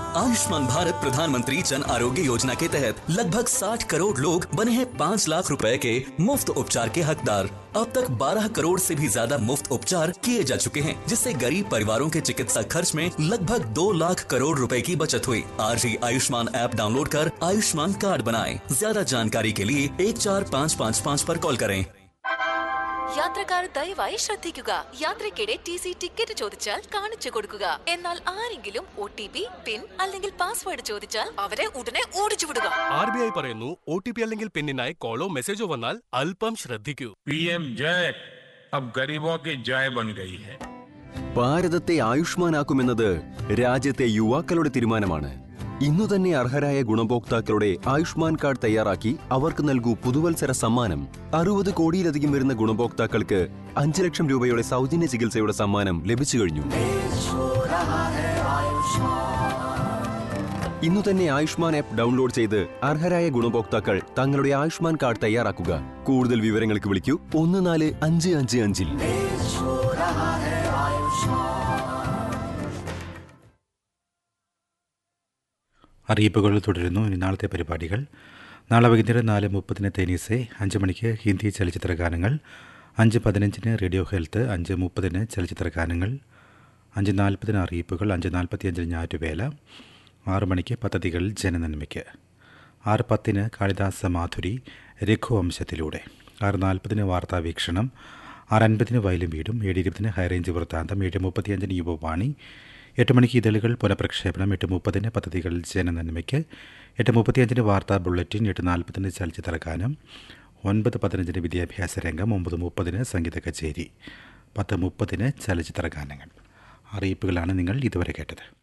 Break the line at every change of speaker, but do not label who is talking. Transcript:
आयुष्मान भारत प्रधानमंत्री जन आरोग्य योजना के तहत लगभग 60 करोड़ लोग बने हैं 5 लाख रुपए के मुफ्त उपचार के हकदार अब तक 12 करोड़ से भी ज्यादा मुफ्त उपचार किए जा चुके हैं जिससे गरीब परिवारों के चिकित्सा खर्च में लगभग 2 लाख करोड़ रुपए की बचत हुई आज ही आयुष्मान ऐप डाउनलोड कर आयुष्मान कार्ड बनाएं ज्यादा जानकारी के लिए एक चार पाँच पाँच पाँच पर कॉल करें
യാത്രക്കാർ ദയവായി ശ്രദ്ധിക്കുക യാത്രക്കിടെ ടി സി ടിക്കറ്റ് ചോദിച്ചാൽ കാണിച്ചു കൊടുക്കുക എന്നാൽ ആരെങ്കിലും ഒ ടി പി പിൻ അല്ലെങ്കിൽ പാസ്വേഡ് ചോദിച്ചാൽ അവരെ ഉടനെ ഓടിച്ചു വിടുക
ആർ ബി ഐ പറയുന്നു ഒ ടി പി അല്ലെങ്കിൽ പിന്നിനായി കോളോ മെസ്സേജോ വന്നാൽ അല്പം ശ്രദ്ധിക്കൂ
पीएम जय अब गरीबों की जय बन गई है
ഭാരതത്തെ ആയുഷ്മാനാക്കുമെന്നത് രാജ്യത്തെ യുവാക്കളുടെ തീരുമാനമാണ് ഇന്നു തന്നെ അർഹരായ ഗുണഭോക്താക്കളുടെ ആയുഷ്മാൻ കാർഡ് തയ്യാറാക്കി അവർക്ക് നൽകൂ പുതുവത്സര സമ്മാനം അറുപത് കോടിയിലധികം വരുന്ന ഗുണഭോക്താക്കൾക്ക് അഞ്ച് ലക്ഷം രൂപയുടെ സൗജന്യ ചികിത്സയുടെ സമ്മാനം ലഭിച്ചു കഴിഞ്ഞു ഇന്നു തന്നെ ആയുഷ്മാൻ ആപ്പ് ഡൗൺലോഡ് ചെയ്ത് അർഹരായ ഗുണഭോക്താക്കൾ തങ്ങളുടെ ആയുഷ്മാൻ കാർഡ് തയ്യാറാക്കുക കൂടുതൽ വിവരങ്ങൾക്ക് വിളിക്കൂ ഒന്ന് നാല് അഞ്ച് അഞ്ച് അഞ്ചിൽ
അറിയിപ്പുകൾ തുടരുന്നു ഇനി നാളത്തെ പരിപാടികൾ നാളെ വൈകുന്നേരം നാല് മുപ്പതിന് തേനീസെ അഞ്ച് മണിക്ക് ഹിന്ദി ചലച്ചിത്ര ഗാനങ്ങൾ അഞ്ച് പതിനഞ്ചിന് റേഡിയോ ഹെൽത്ത് അഞ്ച് മുപ്പതിന് ചലച്ചിത്ര ഗാനങ്ങൾ അഞ്ച് നാൽപ്പതിന് അറിയിപ്പുകൾ അഞ്ച് നാൽപ്പത്തിയഞ്ചിന് ഞാറ്റുവേല ആറ് മണിക്ക് പദ്ധതികൾ ജനനന്മയ്ക്ക് ആറ് പത്തിന് കാളിദാസ മാധുരി രഘുവംശത്തിലൂടെ ആറ് നാൽപ്പതിന് വാർത്താ വീക്ഷണം ആറ് അൻപതിന് വയലും വീടും ഏഴ് ഇരുപതിന് ഹൈറേഞ്ച് വൃത്താന്തം ഏഴ് മുപ്പത്തിയഞ്ചിന് യുവവാണി എട്ട് മണിക്ക് ഇതളുകൾ പുനഃപ്രക്ഷേപണം എട്ട് മുപ്പതിന് പദ്ധതികൾ ജനനന്മയ്ക്ക് എട്ട് മുപ്പത്തിയഞ്ചിന് വാർത്താ ബുള്ളറ്റിൻ എട്ട് നാൽപ്പതിന് ചലച്ചിത്ര ഗാനം ഒൻപത് പതിനഞ്ചിന് വിദ്യാഭ്യാസ രംഗം ഒമ്പത് മുപ്പതിന് സംഗീത കച്ചേരി പത്ത് മുപ്പതിന് ചലച്ചിത്ര ഗാനങ്ങൾ അറിയിപ്പുകളാണ് നിങ്ങൾ ഇതുവരെ കേട്ടത്